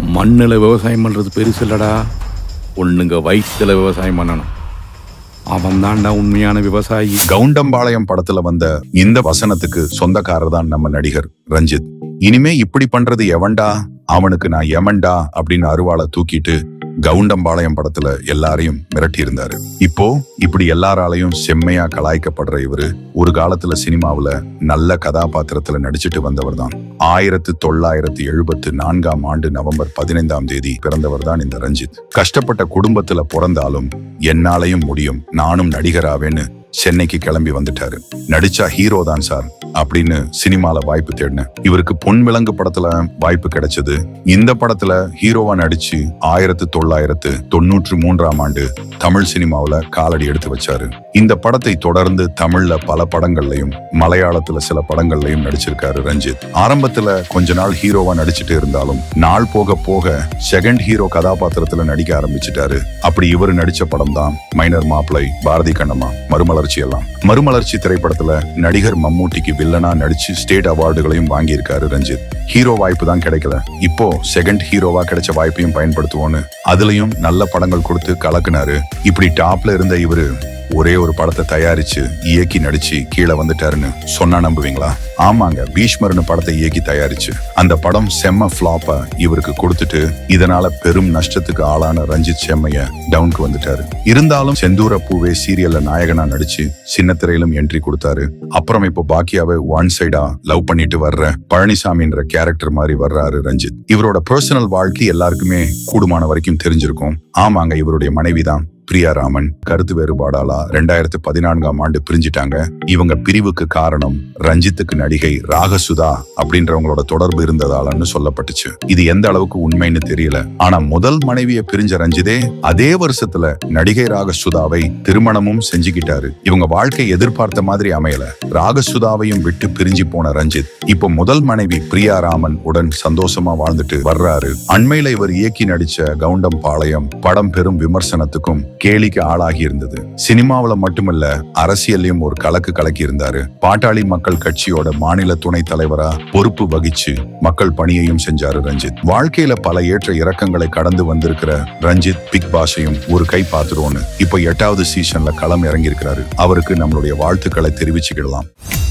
மண்ணில் விவசாயம் பண்ணுறது பெருசு இல்லடா பொண்ணுங்க வயிற்றுல விவசாயம் பண்ணணும் அவன் தான்டா உண்மையான விவசாயி கவுண்டம்பாளையம் படத்துல வந்த இந்த வசனத்துக்கு சொந்தக்காரர் தான் நம்ம நடிகர் ரஞ்சித் இனிமே இப்படி பண்றது எவன்டா அவனுக்கு நான் எமன்டா அப்படின்னு அருவாளை தூக்கிட்டு கவுண்டம்பாளையம் படத்துல எல்லாரையும் மிரட்டி இருந்தாரு இப்போ இப்படி எல்லாராலையும் செம்மையா கலாய்க்கப்படுற இவரு ஒரு காலத்துல சினிமாவுல நல்ல கதாபாத்திரத்துல நடிச்சிட்டு வந்தவர் தான் ஆயிரத்து தொள்ளாயிரத்து எழுபத்து நான்காம் ஆண்டு நவம்பர் பதினைந்தாம் தேதி பிறந்தவர் தான் இந்த ரஞ்சித் கஷ்டப்பட்ட குடும்பத்துல பிறந்தாலும் என்னாலையும் முடியும் நானும் நடிகராவேன்னு சென்னைக்கு கிளம்பி வந்துட்டாரு நடிச்சா ஹீரோ தான் சார் அப்படின்னு சினிமால வாய்ப்பு தேடினேன் இவருக்கு பொன் விலங்கு படத்துல வாய்ப்பு கிடைச்சது இந்த படத்துல ஹீரோவா நடிச்சு ஆயிரத்து தொள்ளாயிரத்து தொண்ணூற்று மூன்றாம் ஆண்டு தமிழ் சினிமாவுல காலடி எடுத்து வச்சாரு இந்த படத்தை தொடர்ந்து தமிழ்ல பல படங்கள்லயும் மலையாளத்துல சில படங்கள்லயும் நடிச்சிருக்காரு ரஞ்சித் ஆரம்பத்துல கொஞ்ச நாள் ஹீரோவா நடிச்சிட்டு இருந்தாலும் நாள் போக போக செகண்ட் ஹீரோ கதாபாத்திரத்துல நடிக்க ஆரம்பிச்சிட்டாரு அப்படி இவர் நடிச்ச படம் தான் மைனர் மாப்பிளை பாரதி கண்ணம்மா மறுமலர்ச்சி எல்லாம் மறுமலர்ச்சி திரைப்படத்துல நடிகர் மம்மூட்டிக்கு வில்லனா நடிச்சு ஸ்டேட் அவார்டுகளையும் வாங்கியிருக்காரு ரஞ்சித் ஹீரோ வாய்ப்பு தான் கிடைக்கல இப்போ செகண்ட் ஹீரோவா கிடைச்ச வாய்ப்பையும் பயன்படுத்துவோன்னு அதுலயும் நல்ல படங்கள் கொடுத்து கலக்குனாரு இப்படி டாப்ல இருந்த இவரு ஒரே ஒரு படத்தை தயாரிச்சு இயக்கி நடிச்சு கீழே வந்துட்டாருன்னு சொன்னா நம்புவீங்களா ஆமாங்க பீஷ்மர்னு படத்தை இயக்கி தயாரிச்சு அந்த படம் செம்ம ஃபிளாப்ப இவருக்கு கொடுத்துட்டு இதனால பெரும் நஷ்டத்துக்கு ஆளான ரஞ்சித் செம்மைய டவுனுக்கு வந்துட்டாரு இருந்தாலும் செந்தூர பூவே சீரியல்ல நாயகனா நடிச்சு சின்ன திரையிலும் என்ட்ரி கொடுத்தாரு அப்புறம் இப்போ பாக்கியாவை ஒன் சைடா லவ் பண்ணிட்டு வர்ற பழனிசாமின்ற கேரக்டர் மாதிரி வர்றாரு ரஞ்சித் இவரோட பர்சனல் வாழ்க்கை எல்லாருக்குமே கூடுமான வரைக்கும் தெரிஞ்சிருக்கும் ஆமாங்க இவருடைய மனைவி தான் பிரியா ராமன் கருத்து வேறுபாடாலா ரெண்டாயிரத்து பதினான்காம் ஆண்டு பிரிஞ்சிட்டாங்க இவங்க பிரிவுக்கு காரணம் ரஞ்சித்துக்கு நடிகை ராகசுதா அப்படின்றவங்களோட தொடர்பு இருந்ததாலன்னு சொல்லப்பட்டுச்சு இது எந்த அளவுக்கு உண்மைன்னு தெரியல ஆனா முதல் மனைவியை பிரிஞ்ச ரஞ்சிதே அதே வருஷத்துல நடிகை ராகசுதாவை திருமணமும் செஞ்சுக்கிட்டாரு இவங்க வாழ்க்கை எதிர்பார்த்த மாதிரி அமையல ராகசுதாவையும் விட்டு பிரிஞ்சு போன ரஞ்சித் இப்போ முதல் மனைவி பிரியா ராமன் உடன் சந்தோஷமா வாழ்ந்துட்டு வர்றாரு அண்மையில இவர் இயக்கி நடிச்ச கவுண்டம் பாளையம் படம் பெரும் விமர்சனத்துக்கும் கேலிக்கு ஆளாகி இருந்தது சினிமாவுல மட்டுமல்ல அரசியல்லையும் ஒரு கலக்கு கலக்கி இருந்தாரு பாட்டாளி மக்கள் கட்சியோட மாநில துணைத் தலைவரா பொறுப்பு வகிச்சு மக்கள் பணியையும் செஞ்சாரு ரஞ்சித் வாழ்க்கையில பல ஏற்ற இறக்கங்களை கடந்து வந்திருக்கிற ரஞ்சித் பிக் பாஸையும் ஒரு கை பாத்துருவோன்னு இப்போ எட்டாவது சீசன்ல களம் இறங்கி இருக்கிறாரு அவருக்கு நம்மளுடைய வாழ்த்துக்களை தெரிவிச்சுக்கிடலாம்